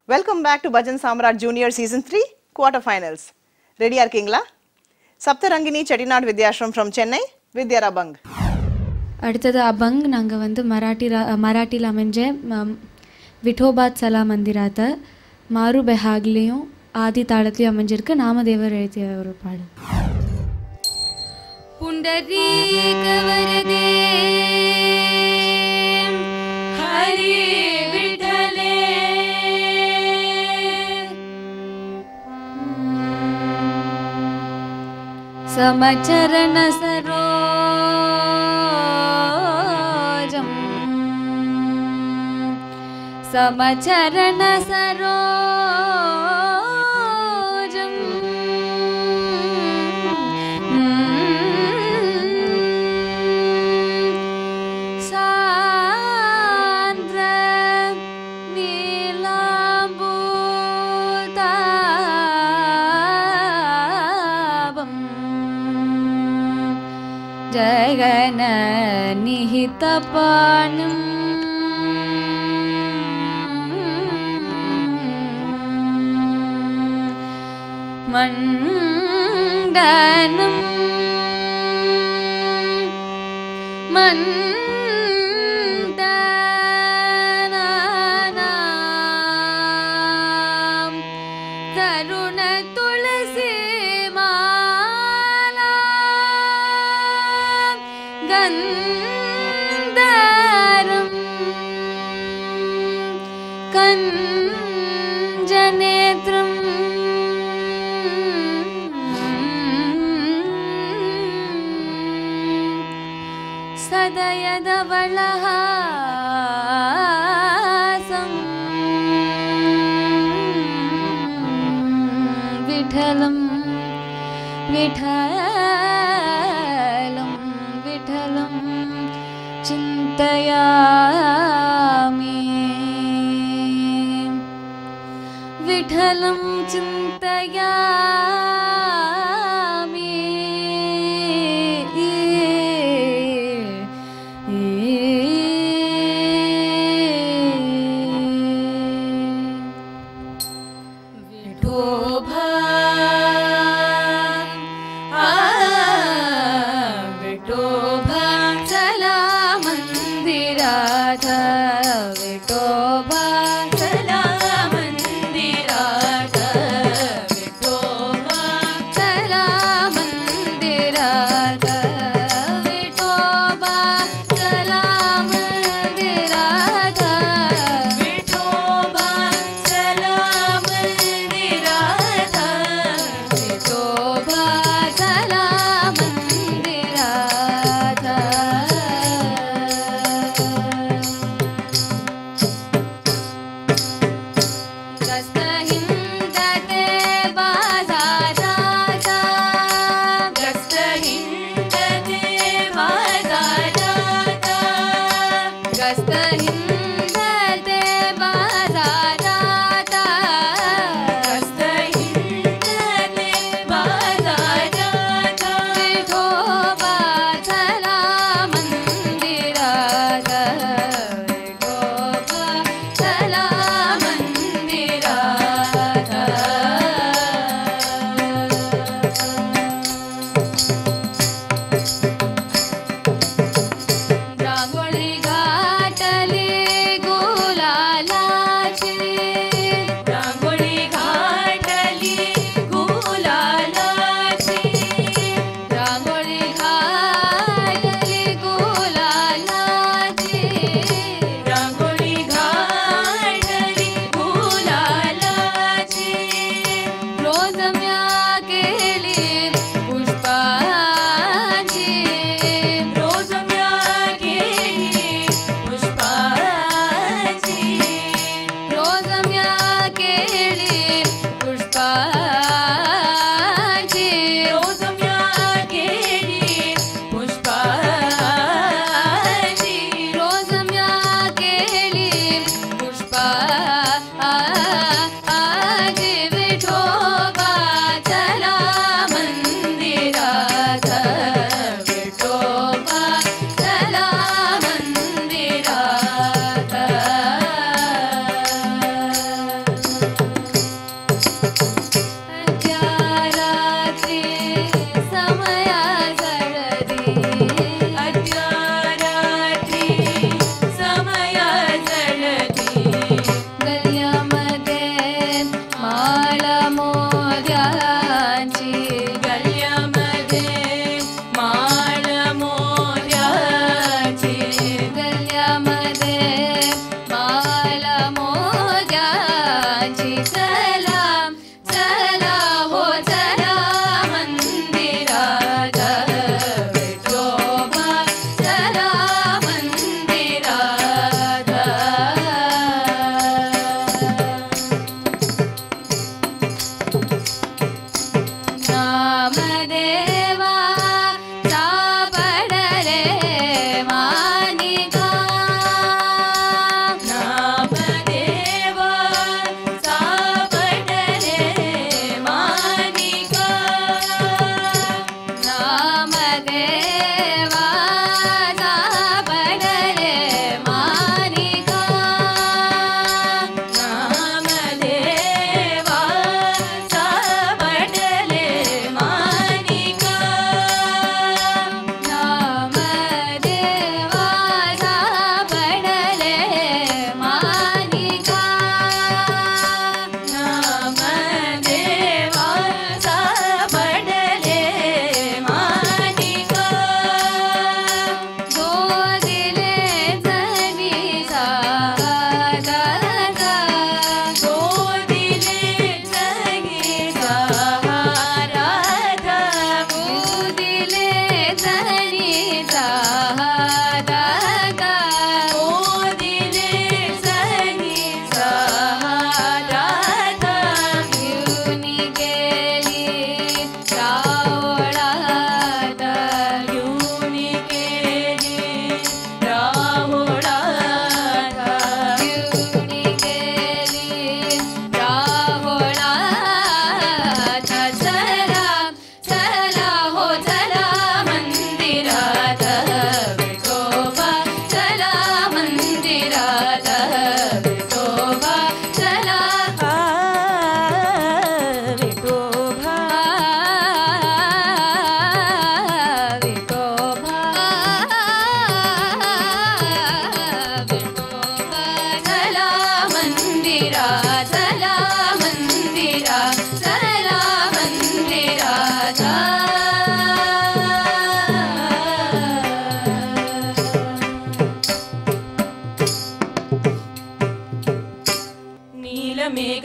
welcome back to Bhajan Samrat junior season three quarter finals ரெடியாக இருக்கீங்களா Saptarangini Chettinad Vidyashram from Chennai வித்யாரா பங் அடுத்தது அபங் நாங்கள் வந்து மராட்டி மராட்டியில் அமைஞ்ச ம- விட்டோபாத் சலா மந்திராத்த மாரு பெஹாக்லேயும் ஆதி தாளத்துலையும் அமைஞ்சிருக்கு நாமதேவர் எழுதிய ஒரு பாடல் पुण्डरीक वरदे हरि विठले समचरण सरोजम् समचरण सरोजम् सान्द्र नीलाम्बुतापम् जगन निहितपाणम् मण्डनम् मण्डनानाम् तरुण तुलसी माला गन्धरम् कञ्जनेत्रम् सदयदवलः विठलं विठलं विठलं चिन्तयामि विठलं चिन्तयामि विठोबा आ विठोबा चला मंदिरात विठोबा चला मंदिरात विठोबा चला मंदिरात विठोबा चला मंदिरात विठोबा चला मंदिरात विठोबा चला मंदिरात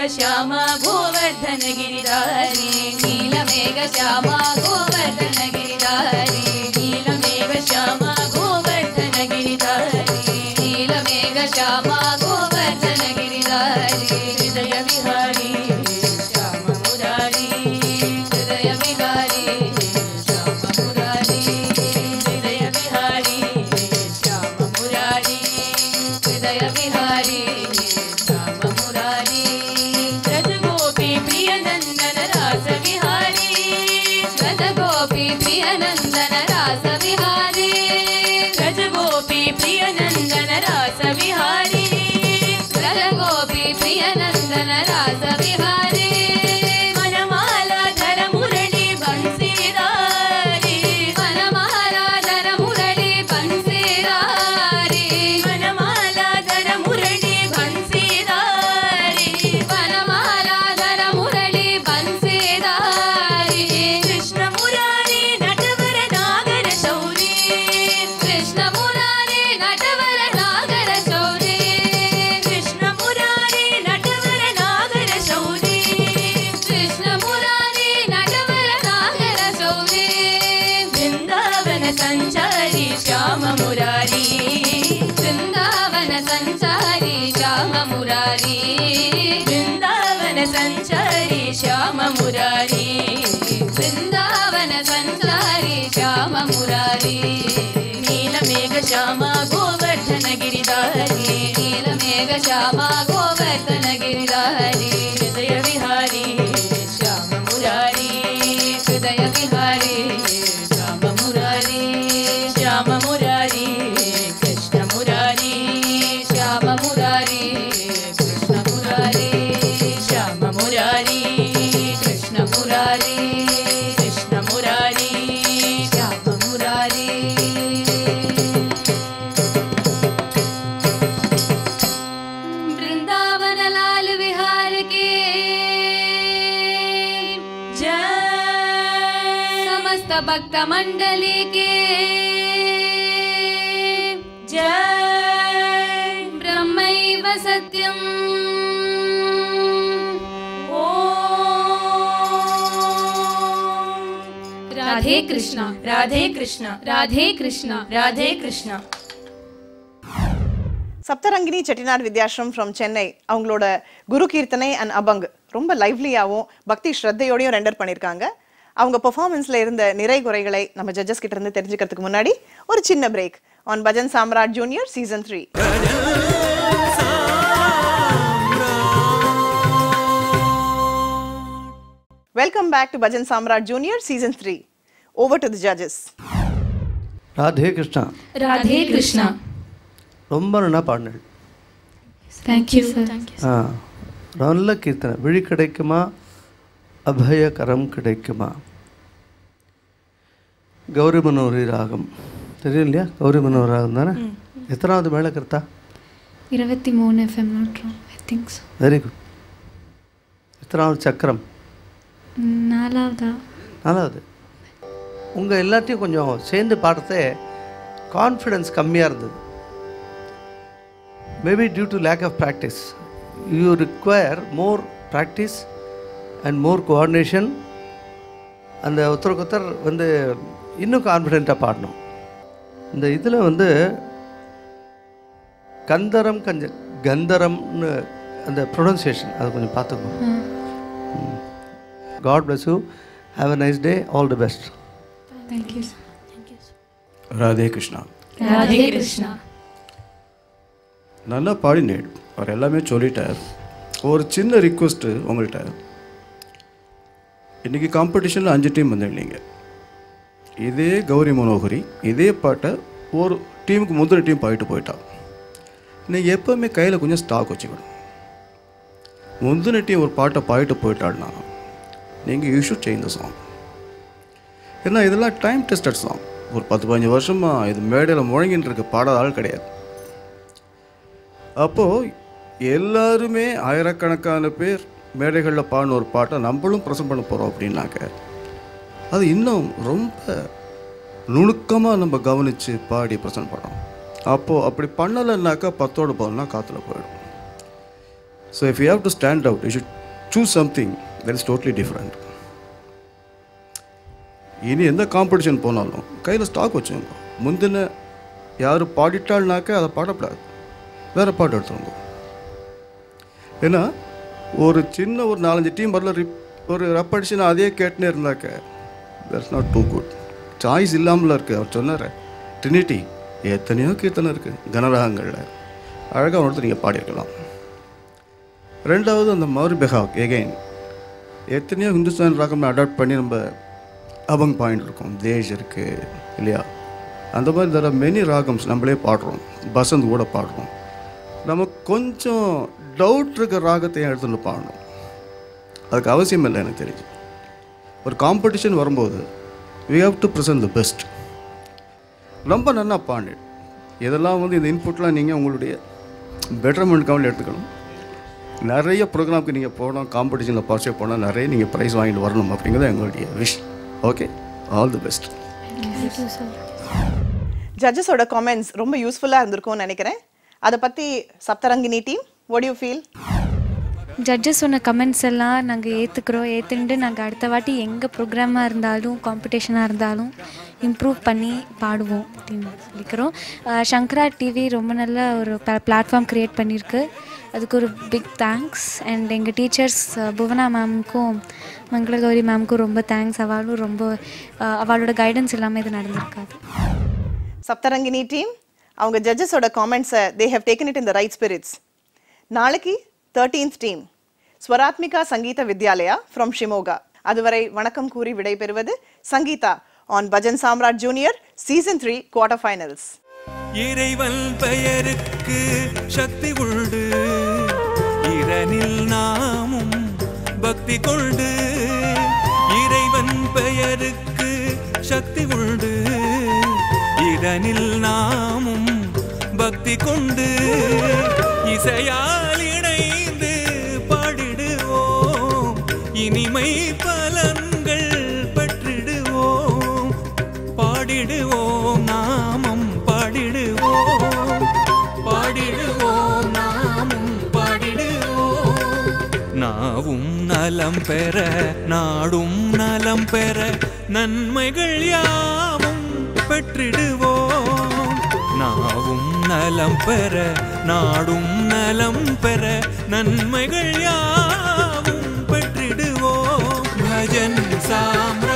श्यामा गोवर्धन गिरिधारी नीलमेघ श्यामा गोवर्धन गिरिधारी नीलमेघ श्यामा गोवर्धन गिरिधारी नीलमेघ श्यामा गोवर्धन गिरिधारी हृदय विहारी श्याम मुरारी हृदय विहारी श्याम मुरारी हृदय विहारी श्याम मुरारी हृदय विहारी श्याम मुरारी व्रज गोपी प्रिय नंदन रास विहारी व्रज गोपी प्रिय नंदन रास विहारी व्रज गोपी प्रिय नंदन रास विहारी व्रज गोपी प्रिय नंदन रास विहारी मनमाला धर मुरली बंसीदारी मनमाला धर मुरली बंसीदारी मनमाला धर मुरली बंसीदारी मनमाला धर मुरली बंसीदारी कृष्ण मुरारी नटवर नागर शौरी कृष्ण मुरारी नटवर नागर शौरी कृष्ण मुरारी नटवर नागर शौरी कृष्ण मुरारी नटवर नागर शौरी वृंदावन संचारी श्याम मुरारी वृंदावन संचारी श्याम मुरारी वृंदावन संचारी श्याम मुरारी वृंदावन संचारी श्याम मुरारी नीलमेघ श्यामा गोवर्धन गिरिधारी नीलमेघ श्यामा गोवर्धन गिरिधारी हृदय विहारी श्याम मुरारी हृदय विहारी श्याम मुरारी श्याम मुरारी कृष्ण मुरारी श्याम मुरारी कृष्ण मुरारी श्याम मुरारी कृष्ण मुरारी कृष्ण मुरारी श्याम मुरारी वृंदावन लाल विहार के जय समस्त भक्त मंडली के जय ब्रह्मैव सत्यम् राधे कृष्णा राधे कृष्णा राधे कृष्णा राधे कृष्णा சப்தரங்கினி செட்டிநாடு வித்யாசிரம் ஃப்ரம் சென்னை அவங்களோட குரு கீர்த்தனை அண்ட் அபங் ரொம்ப லைவ்லியாகவும் பக்தி ஸ்ரத்தையோடையும் ரெண்டர் பண்ணியிருக்காங்க அவங்க பெர்ஃபார்மன்ஸ்ல இருந்த நிறை குறைகளை நம்ம ஜட்ஜஸ் கிட்ட இருந்து தெரிஞ்சுக்கிறதுக்கு முன்னாடி ஒரு சின்ன break on Bhajan Samrat junior season three welcome back to Bhajan Samrat junior season three over to the judges Radhe Krishna Radhe Krishna ரொம்ப நல்லா பாடினேன் தேங்க்யூ சார் ஆ நல்ல கீர்த்தனை விழி கிடைக்குமா அபயகரம் கிடைக்குமா கௌரி மனோரி ராகம் தெரியும் இல்லையா கௌரி மனோரி ராகம் தானே எத்தனாவது மேலே கருத்தா இருபத்தி மூணு எஃப்எம் நோட்டுறோம் I think so very good எத்தனாவது சக்கரம் நாலாவதா நாலாவது உங்கள் எல்லாத்தையும் கொஞ்சம் சேர்ந்து பாடுறதே கான்ஃபிடென்ஸ் கம்மியாக இருந்தது maybe due to lack of practice you require more practice and more coordination அந்த ஒருத்தருக்கு ஒருத்தர் வந்து இன்னும் கான்ஃபிடெண்ட்டாக பாடணும் இந்த இதில் வந்து கந்தரம் கஞ்ச கந்தரம்னு அந்த ப்ரொனன்சியேஷன் அதை கொஞ்சம் பார்த்துக்கணும் God bless you have a nice day all the best thank you sir Radhe Krishna Radhe Krishna நல்லா பாடினேன் அவர் எல்லாமே சொல்லிட்டார் ஒரு சின்ன ரிக்வஸ்ட்டு உங்கள்கிட்ட இன்றைக்கி காம்படிஷனில் அஞ்சு டீம் வந்துருந்தீங்க இதே கௌரி மனோகரி இதே பாட்டை ஒரு டீமுக்கு முந்தின டீம் பாடிட்டு போயிட்டா நீங்கள் எப்போவுமே கையில் கொஞ்சம் ஸ்டாக் வச்சுக்கணும் முந்தின டீம் ஒரு பாட்டை பாடிட்டு போயிட்டாள்னா நீங்கள் you should change the song ஏன்னா இதெல்லாம் டைம் டெஸ்டட் சாங் ஒரு பத்து பதினஞ்சு வருஷமாக இது மேடையில் முழங்கின்னு இருக்க பாடாத ஆள் கிடையாது அப்போது எல்லாருமே ஆயிரக்கணக்கான பேர் மேடைகளில் பாடின ஒரு பாட்டை நம்மளும் ப்ரெசென்ட் பண்ண போகிறோம் அப்படின்னாக்க அது இன்னும் ரொம்ப நுணுக்கமாக நம்ம கவனித்து பாடி ப்ரெசென்ட் பண்ணோம் அப்போது அப்படி பண்ணலைன்னாக்கா பத்தோடு பதினா காற்றுல போயிடும் so if you have to stand out you should choose something that is totally different இனி எந்த காம்படிஷன் போனாலும் கையில் ஸ்டாக் வச்சுங்க முந்தின யார் பாடிட்டாள்னாக்க அதை பாடக்கூடாது வேறு பாட்டு எடுத்துருங்க ஏன்னா ஒரு சின்ன ஒரு நாலஞ்சு டீம் வரல ரிப் ஒரு ரப் அடிச்சு நான் அதே கேட்டுனே இருந்தாக்க that's not too good choice இல்லாமல் இருக்குது அவர் சொன்னார் ட்ரினிட்டி எத்தனையோ கீர்த்தனை இருக்குது கனராகங்களில் அழகாக ஒருத்தர் நீங்கள் பாடியிருக்கலாம் ரெண்டாவது அந்த மௌரி பெஹாக் எகைன் எத்தனையோ ஹிந்துஸ்தான் ராகம் அடாப்ட் பண்ணி நம்ம அபங் பாயிண்ட் இருக்கும் தேஜ் இருக்குது இல்லையா அந்த மாதிரி தர மெனி ராகம்ஸ் நம்மளே பாடுறோம் பசந்த் கூட பாடுறோம் நமக்கு கொஞ்சம் டவுட் இருக்க ராகத்தையும் எடுத்துட்டு பாடணும் அதுக்கு அவசியம் இல்லை எனக்கு தெரிஞ்சு ஒரு காம்படிஷன் வரும்போது we have to present the best ரொம்ப நல்லா பாடு இதெல்லாம் வந்து இந்த இன்புட்லாம் நீங்கள் உங்களுடைய பெட்டர்மெண்ட்காக எடுத்துக்கணும் நிறைய ப்ரோக்ராமுக்கு நீங்கள் போகணும் காம்படிஷனில் பார்ட்டிசிபேட் போனால் நிறைய நீங்கள் ப்ரைஸ் வாங்கிட்டு வரணும் அப்படிங்கிறது எங்களுடைய wish okay all the best thank you sir ஜட்ஜஸோட காமெண்ட்ஸ் ரொம்ப யூஸ்ஃபுல்லாக இருந்திருக்கும்னு நினைக்கிறேன் அதை பற்றி Saptarangini team what do you feel judges சொன்ன கமெண்ட்ஸ் எல்லாம் நாங்கள் ஏற்றுக்குறோம் ஏற்றுண்டு நாங்கள் அடுத்த வாட்டி எங்கே ப்ரோக்ராமாக இருந்தாலும் காம்படிஷனாக இருந்தாலும் இம்ப்ரூவ் பண்ணி பாடுவோம் அப்படின்னு சொல்லிக்கிறோம் அஹ் சங்கரா டிவி ரொம்ப நல்ல ஒரு பிளாட்ஃபார்ம் க்ரியேட் பண்ணியிருக்கு அதுக்கு ஒரு பிக் தேங்க்ஸ் அண்ட் எங்கள் டீச்சர்ஸ் புவனா மேமுக்கும் மங்களகௌரி மேமுக்கும் ரொம்ப தேங்க்ஸ் அவளும் ரொம்ப அஹ் அவளோட கைடன்ஸ் இல்லாமல் இது நடந்திருக்காது சப்தரங்கினி டீம் அவங்க ஜட்ஜஸோட காமெண்ட்ஸை they have taken it in the right spirits நாளைக்கு thirteenth team Swaratmika Sangeetha Vidyalaya from Shimoga அதுவரை வணக்கம் கூறி விடைபெறுவது Sangeetha on Bhajan Samrat junior season three quarter finals இறைவன் பெயருக்கு சக்தி உண்டு இரனில் நாமும் பக்தி கொண்டு இறைவன் பெயருக்கு சக்தி உண்டு இரனில் நாமும் பக்தி கொண்டு இசையால் இணைந்து பாடிடுவோம் இனிமை பலன்கள் பெற்றிடுவோம் பாடிடுவோம் நாமம் பாடிடுவோம் பாடிடுவோம் நாமம் பாடிடுவோம் நாவும் நலம் பெற நாடும் நலம் பெற நன்மைகள் யாவும் பெற்றிடுவோம் நாவும் நலம் பெற நாடும் நலம் பெற நன்மைகள் யாவும் பெற்றிடுவோம் பஜன் சாம்ரா